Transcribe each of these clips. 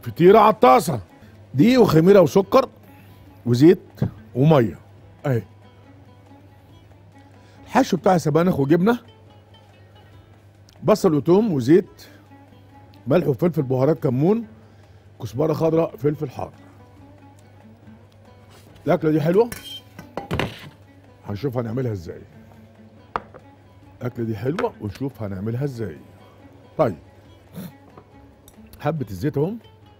فطيره على الطاسه دقيق وخميره وسكر وزيت وميه اهي الحشو بتاع سبانخ وجبنه بصل وتوم وزيت ملح وفلفل بهارات كمون كزبره خضراء فلفل حار الاكله دي حلوه هنشوف هنعملها ازاي الاكله دي حلوه ونشوف هنعملها ازاي طيب حبه الزيت اهم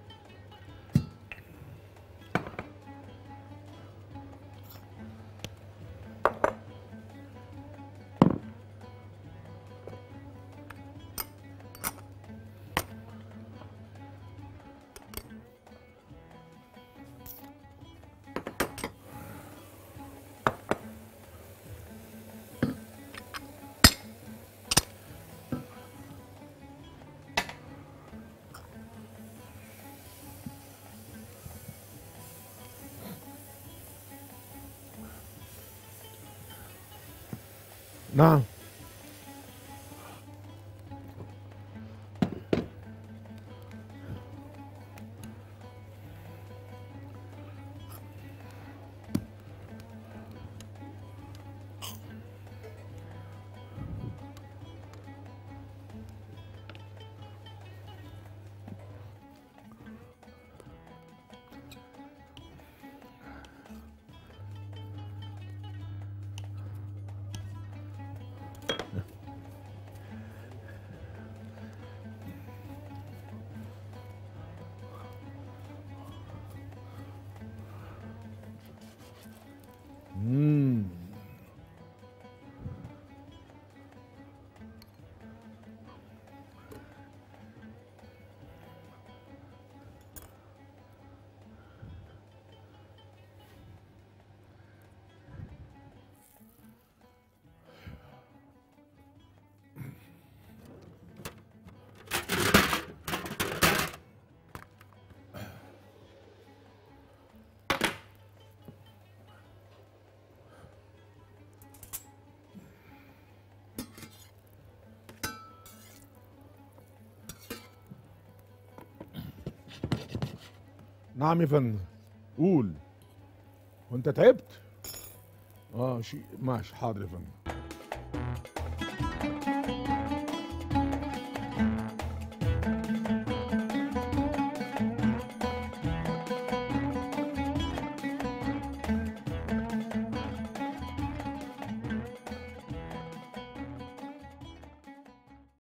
نعم مم. نعم يا فندم قول وانت تعبت اه شيء ماشي حاضر يا فندم